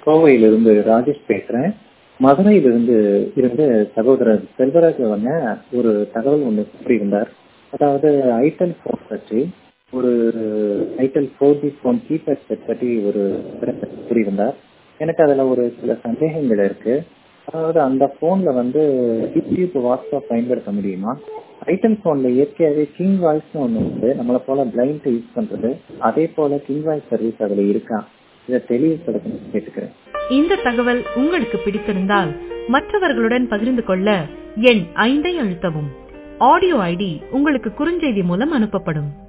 கோவையிலிருந்து ராஜேஷ் பேசுறேன் மதுரையிலிருந்து இருந்து சகோதரர் செல்வராஜ் அவங்க ஒரு தகவல் ஒன்று கூறியிருந்தார் அதாவது ஐட்டல் ஃபோன் பற்றி ஒரு Itel four G phone keypad set பற்றி ஒரு கூறியிருந்தார் எனக்கு அதில் ஒரு சில சந்தேகங்கள் இருக்கு அதாவது அந்த ஃபோனில் வந்து யூடியூப் வாட்ஸ்அப் பயன்படுத்த முடியுமா ஐட்டம் ஃபோனில் இயற்கையாகவே கிங் வாய்ஸ்னு ஒன்று உண்டு நம்மளை போல பிளைண்ட் யூஸ் பண்ணுறது அதே போல கிங் வாய்ஸ் சர்வீஸ் அதில் இருக்கா இதை தெளிவுபடுத்தணும்னு கேட்டுக்கிறேன் இந்த தகவல் உங்களுக்கு பிடித்திருந்தால் மற்றவர்களுடன் பகிர்ந்து கொள்ள எண் ஐந்தை அழுத்தவும் ஆடியோ ஐடி உங்களுக்கு குறுஞ்செய்தி மூலம் அனுப்பப்படும்